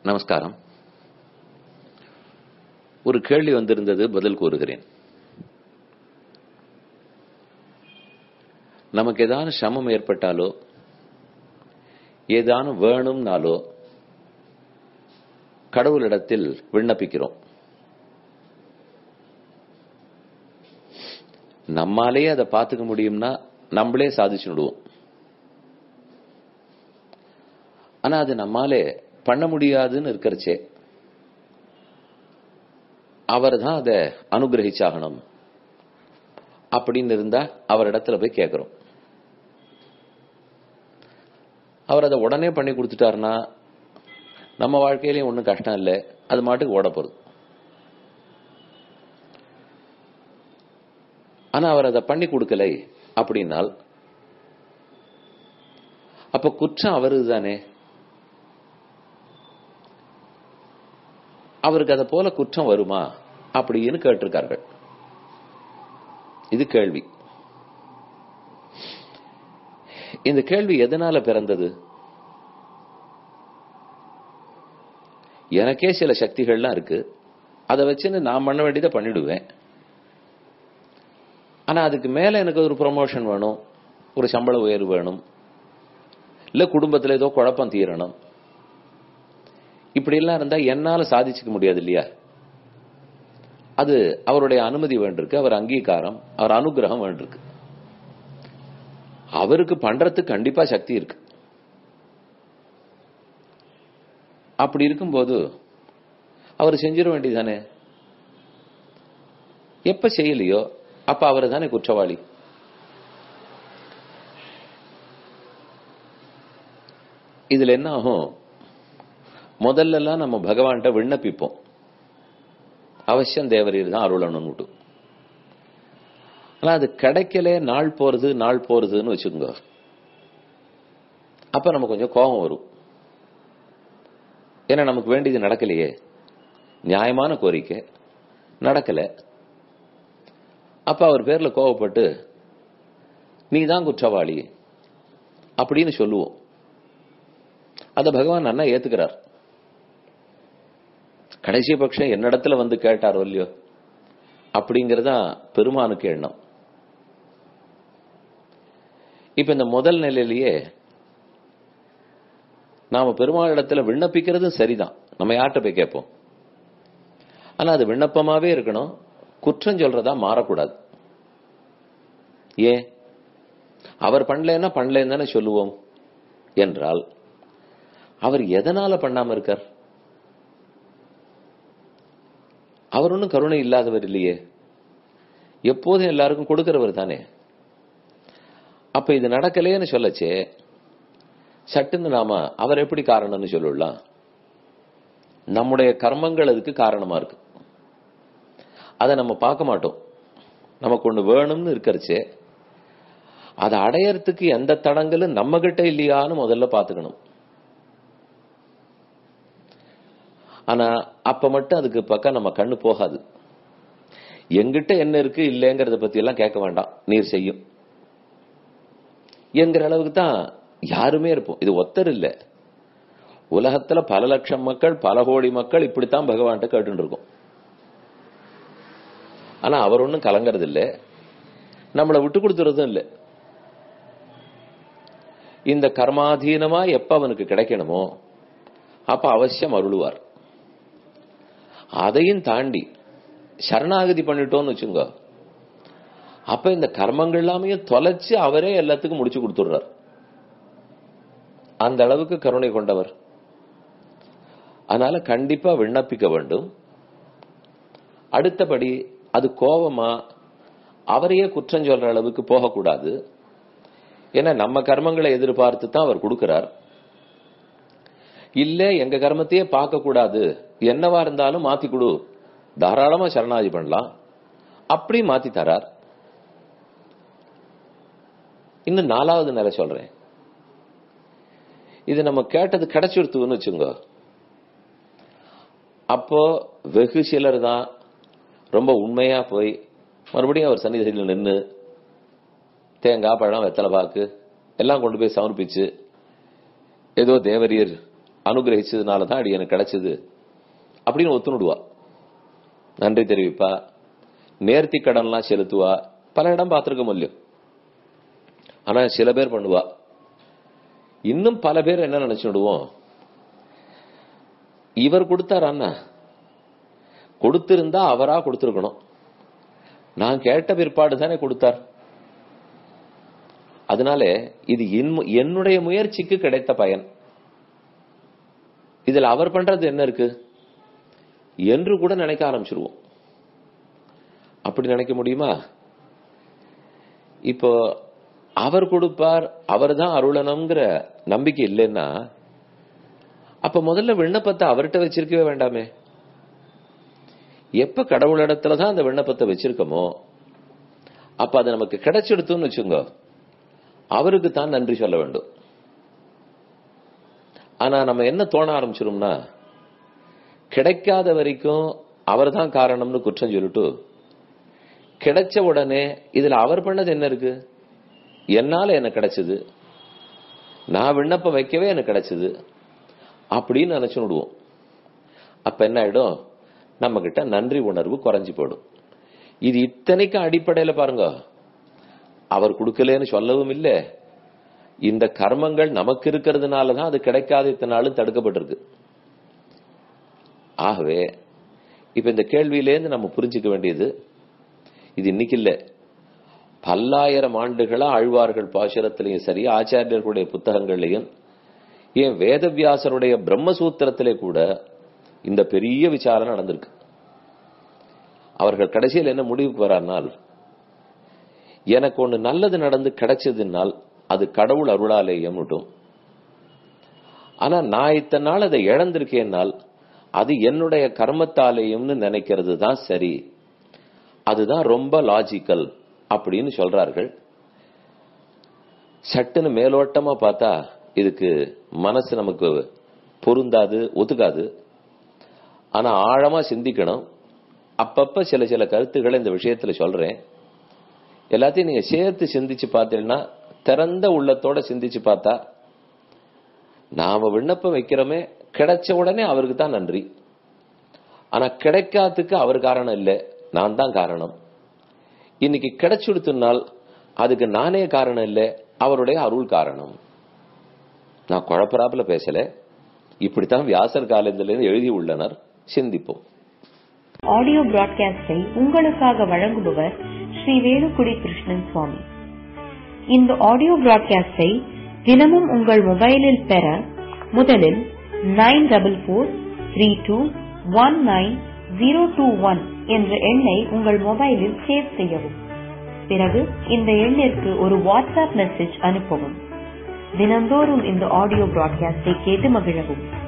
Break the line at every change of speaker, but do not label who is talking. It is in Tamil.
நமஸ்காரம் ஒரு கேள்வி வந்திருந்தது பதில் கூறுகிறேன் நமக்கு ஏதான சிரமம் ஏற்பட்டாலோ ஏதானும் வேணும்னாலோ கடவுளிடத்தில் விண்ணப்பிக்கிறோம் நம்மாலே அதை பார்த்துக்க முடியும்னா நம்மளே சாதிச்சு விடுவோம் ஆனா அது நம்மாலே பண்ண முடியாதுன்னு இருக்கிறச்சே அவர் தான் அதை அனுகிரகிச்சாகணும் அப்படின்னு இருந்தா அவரிடத்துல போய் கேட்கிறோம் அவர் அதை உடனே பண்ணி கொடுத்துட்டாருன்னா நம்ம வாழ்க்கையிலயும் ஒன்றும் கஷ்டம் இல்லை அது மாட்டுக்கு ஓட போகுது ஆனா அவர் அதை பண்ணி கொடுக்கலை அப்படின்னால் அப்ப குற்றம் அவரு தானே அவருக்கு அதை போல குற்றம் வருமா அப்படின்னு கேட்டிருக்கார்கள் இது கேள்வி இந்த கேள்வி எதனால பிறந்தது எனக்கே சில சக்திகள்லாம் இருக்கு அதை வச்சுன்னு நான் பண்ண வேண்டியதை பண்ணிடுவேன் ஆனா அதுக்கு மேல எனக்கு ஒரு ப்ரொமோஷன் வேணும் ஒரு சம்பள உயர்வு வேணும் இல்ல குடும்பத்துல ஏதோ குழப்பம் தீரணும் இப்படி எல்லாம் இருந்தா என்னால சாதிச்சுக்க முடியாது இல்லையா அது அவருடைய அனுமதி வேண்டிருக்கு அவர் அங்கீகாரம் அவர் அனுகிரகம் வேண்டிருக்கு அவருக்கு பண்றதுக்கு கண்டிப்பா சக்தி இருக்கு அப்படி இருக்கும்போது அவர் செஞ்சிட வேண்டியதானே எப்ப செய்யலையோ அப்ப அவர் தானே குற்றவாளி இதுல என்ன ஆகும் முதல்ல எல்லாம் நம்ம பகவான்கிட்ட விண்ணப்பிப்போம் அவசியம் தேவரீர் தான் அருளணும்னுட்டு ஆனா அது கிடைக்கல நாள் போறது நாள் போறதுன்னு வச்சுக்கோங்க அப்ப நம்ம கொஞ்சம் கோபம் வரும் ஏன்னா நமக்கு வேண்டியது நடக்கலையே நியாயமான கோரிக்கை நடக்கல அப்ப அவர் பேர்ல கோவப்பட்டு நீ தான் குற்றவாளி அப்படின்னு சொல்லுவோம் அத பகவான் அண்ணா ஏத்துக்கிறார் கடைசி பட்சம் என்னிடத்துல வந்து கேட்டாரோ இல்லையோ அப்படிங்கறதா பெருமானுக்கு எண்ணம் இப்ப இந்த முதல் நிலையிலேயே நாம பெருமாள் இடத்துல விண்ணப்பிக்கிறதும் சரிதான் நம்ம யார்கிட்ட போய் கேட்போம் ஆனா அது விண்ணப்பமாவே இருக்கணும் குற்றம் சொல்றதா மாறக்கூடாது ஏன் அவர் பண்ணலன்னா பண்ணலன்னு தானே சொல்லுவோம் என்றால் அவர் எதனால பண்ணாம இருக்கார் அவர் ஒன்றும் கருணை இல்லாதவர் இல்லையே எப்போதும் எல்லாருக்கும் கொடுக்கிறவர் தானே அப்ப இது நடக்கலையேன்னு சொல்லச்சே சட்டுன்னு நாம அவர் எப்படி காரணம்னு சொல்லலாம் நம்முடைய கர்மங்கள் அதுக்கு காரணமா இருக்கு அதை நம்ம பார்க்க மாட்டோம் நமக்கு ஒண்ணு வேணும்னு இருக்கிறச்சே அதை அடையறதுக்கு எந்த தடங்களும் நம்ம கிட்ட இல்லையான்னு முதல்ல பாத்துக்கணும் ஆனா அப்ப மட்டும் அதுக்கு பக்கம் நம்ம கண்ணு போகாது எங்கிட்ட என்ன இருக்கு இல்லைங்கிறத பத்தி எல்லாம் கேட்க வேண்டாம் நீர் செய்யும் என்கிற அளவுக்கு தான் யாருமே இருப்போம் இது ஒத்தர் இல்ல உலகத்துல பல லட்சம் மக்கள் பல கோடி மக்கள் இப்படித்தான் பகவான்கிட்ட கேட்டு இருக்கோம் ஆனா அவர் ஒன்னும் கலங்கறது இல்ல நம்மளை விட்டு கொடுத்துறதும் இல்ல இந்த கர்மாதீனமா எப்ப அவனுக்கு கிடைக்கணுமோ அப்ப அவசியம் அருளுவார் அதையும் தாண்டி சரணாகதி பண்ணிட்டோம்னு வச்சுங்க அப்ப இந்த கர்மங்கள் எல்லாமே தொலைச்சு அவரே எல்லாத்துக்கும் முடிச்சு கொடுத்துடுறார் அந்த அளவுக்கு கருணை கொண்டவர் அதனால கண்டிப்பா விண்ணப்பிக்க வேண்டும் அடுத்தபடி அது கோபமா அவரையே குற்றம் சொல்ற அளவுக்கு போகக்கூடாது ஏன்னா நம்ம கர்மங்களை எதிர்பார்த்து தான் அவர் கொடுக்கிறார் இல்ல எங்க கர்மத்தையே பார்க்க கூடாது என்னவா இருந்தாலும் மாத்தி கொடு தாராளமா சரணாதி பண்ணலாம் அப்படி மாத்தி தரார் இன்னும் நாலாவது நிலை சொல்றேன் இது நம்ம கேட்டது கிடைச்சிருத்துன்னு வச்சுங்க அப்போ வெகு சிலர் தான் ரொம்ப உண்மையா போய் மறுபடியும் அவர் சன்னிதியில் நின்று தேங்காய் பழம் வெத்தலை பாக்கு எல்லாம் கொண்டு போய் சமர்ப்பிச்சு ஏதோ தேவரீர் அனுகிரகிச்சதுனால தான் அடி எனக்கு கிடைச்சது அப்படின்னு ஒத்துணுடுவா நன்றி தெரிவிப்பா நேர்த்தி கடன்லாம் செலுத்துவா பல இடம் பார்த்திருக்க முடியும் ஆனா சில பேர் பண்ணுவா இன்னும் பல பேர் என்ன நினைச்சுடுவோம் இவர் கொடுத்தார் அண்ணா கொடுத்திருந்தா அவரா கொடுத்திருக்கணும் நான் கேட்ட பிற்பாடு தானே கொடுத்தார் அதனால இது என்- என்னுடைய முயற்சிக்கு கிடைத்த பயன் இதுல அவர் பண்றது என்ன இருக்கு என்று கூட நினைக்க ஆரம்பிச்சிருவோம் அப்படி நினைக்க முடியுமா இப்போ அவர் கொடுப்பார் அவர் தான் அருளணுங்கிற நம்பிக்கை இல்லைன்னா அப்ப முதல்ல விண்ணப்பத்தை அவர்கிட்ட வச்சிருக்கவே வேண்டாமே எப்ப கடவுளிடத்துல தான் அந்த விண்ணப்பத்தை வச்சிருக்கோமோ அப்ப அது நமக்கு கிடைச்சிடுத்துன்னு வச்சுங்க அவருக்கு தான் நன்றி சொல்ல வேண்டும் ஆனா நம்ம என்ன தோண ஆரம்பிச்சிரும்னா கிடைக்காத வரைக்கும் அவர் தான் காரணம்னு குற்றம் சொல்லிட்டு கிடைச்ச உடனே இதுல அவர் பண்ணது என்ன இருக்கு என்னால எனக்கு கிடைச்சது நான் விண்ணப்பம் வைக்கவே எனக்கு கிடைச்சது அப்படின்னு நினைச்சு விடுவோம் அப்ப என்ன ஆயிடும் நம்ம கிட்ட நன்றி உணர்வு குறைஞ்சு போயிடும் இது இத்தனைக்கும் அடிப்படையில பாருங்க அவர் கொடுக்கலன்னு சொல்லவும் இல்லை இந்த கர்மங்கள் நமக்கு இருக்கிறதுனால தான் அது கிடைக்காத இத்தனை நாளும் தடுக்கப்பட்டிருக்கு ஆகவே இப்ப இந்த கேள்வியிலேருந்து நம்ம புரிஞ்சுக்க வேண்டியது இது இன்னைக்கு இல்ல பல்லாயிரம் ஆண்டுகளா ஆழ்வார்கள் பாசுரத்திலையும் சரி ஆச்சாரியர்களுடைய புத்தகங்கள்லையும் ஏன் வேதவியாசருடைய பிரம்மசூத்திரத்திலே கூட இந்த பெரிய விசாரம் நடந்திருக்கு அவர்கள் கடைசியில் என்ன முடிவுக்கு வரானால் எனக்கு ஒண்ணு நல்லது நடந்து கிடைச்சதுனால் அது கடவுள் அருளாலேயம் விட்டும் ஆனா நான் இத்தனை நாள் அதை இழந்திருக்கேனால் அது என்னுடைய கர்மத்தாலேயம்னு நினைக்கிறது தான் சரி அதுதான் ரொம்ப லாஜிக்கல் அப்படின்னு சொல்றார்கள் சட்டுன்னு மேலோட்டமா பார்த்தா இதுக்கு மனசு நமக்கு பொருந்தாது ஒத்துக்காது ஆனா ஆழமா சிந்திக்கணும் அப்பப்ப சில சில கருத்துக்களை இந்த விஷயத்துல சொல்றேன் எல்லாத்தையும் நீங்க சேர்த்து சிந்திச்சு பார்த்தீங்கன்னா திறந்த உள்ளத்தோட சிந்திச்சு பார்த்தா நாம விண்ணப்பம் வைக்கிறோமே கிடைச்ச உடனே அவருக்கு தான் நன்றி ஆனா கிடைக்காததுக்கு அவர் காரணம் இல்லை நான் தான் காரணம் இன்னைக்கு கிடைச்சுடுத்துனால் அதுக்கு நானே காரணம் இல்லை அவருடைய அருள் காரணம் நான் குழப்பறாப்புல பேசல இப்படித்தான் வியாசர் காலத்திலிருந்து எழுதி உள்ளனர் சிந்திப்போம்
ஆடியோ பிராட்காஸ்டை உங்களுக்காக வழங்குபவர் ஸ்ரீ வேலுக்குடி கிருஷ்ணன் சுவாமி இந்த ஆடியோ பிராட்காஸ்டை தினமும் உங்கள் மொபைலில் பெற முதலில் nine double four three two one nine zero two one என்ற எண்ணை உங்கள் மொபைலில் சேவ் செய்யவும் பிறகு இந்த எண்ணிற்கு ஒரு வாட்ஸ்அப் மெசேஜ் அனுப்பவும் தினந்தோறும் இந்த ஆடியோ பிராட்காஸ்டை கேட்டு மகிழவும்